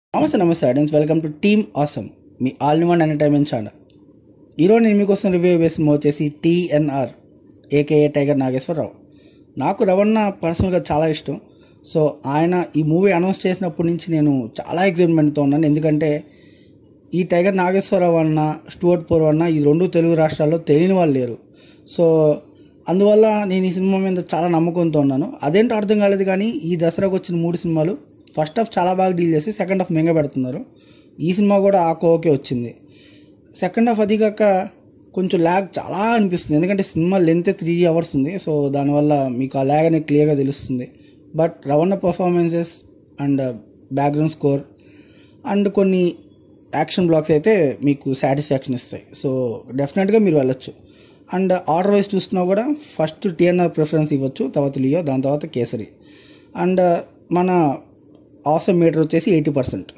నమస్తే నమస్తే audience welcome to team awesome మీ all in one entertainment channel ఈరోజు నేను మీకోసం రివ్యూ వేసిన మూవీ వచ్చేసి టీఎన్ఆర్ ఏకేఏ టైగర్ నాగేశ్వరరావు నాకు రవణ పర్సనల్గా చాలా ఇష్టం సో ఆయన ఈ మూవీ అనౌన్స్ చేసినప్పటి నుంచి నేను చాలా ఎక్సైట్మెంట్తో ఉన్నాను ఎందుకంటే ఈ టైగర్ నాగేశ్వరరావు అన్న స్టూవర్ట్ పోర్ అన్న ఈ రెండు తెలుగు రాష్ట్రాల్లో తెలియని వాళ్ళు లేరు సో అందువల్ల నేను ఈ సినిమా మీద చాలా నమ్మకంతో ఉన్నాను అదేంటో అర్థం కాలేదు కానీ ఈ దసరాకు వచ్చిన మూడు సినిమాలు ఫస్ట్ హాఫ్ చాలా బాగా డీల్ చేసి సెకండ్ హాఫ్ మెంగ పెడుతున్నారు ఈ సినిమా కూడా ఆ కోకే వచ్చింది సెకండ్ హాఫ్ అది కాక కొంచెం ల్యాగ్ చాలా అనిపిస్తుంది ఎందుకంటే సినిమా లెంత్ త్రీ అవర్స్ ఉంది సో దానివల్ల మీకు ఆ ల్యాగ్ అనేది క్లియర్గా తెలుస్తుంది బట్ రవణ performances and background score and కొన్ని యాక్షన్ బ్లాక్స్ అయితే మీకు సాటిస్ఫాక్షన్ ఇస్తాయి సో డెఫినెట్గా మీరు వెళ్ళొచ్చు అండ్ ఆర్డర్ వైజ్ చూస్తున్నా కూడా ఫస్ట్ టీఎన్ఆర్ ప్రిఫరెన్స్ ఇవ్వచ్చు తర్వాత లియో దాని తర్వాత కేసరి అండ్ మన ఆసమ్ మీటర్ వచ్చేసి ఎయిటీ పర్సెంట్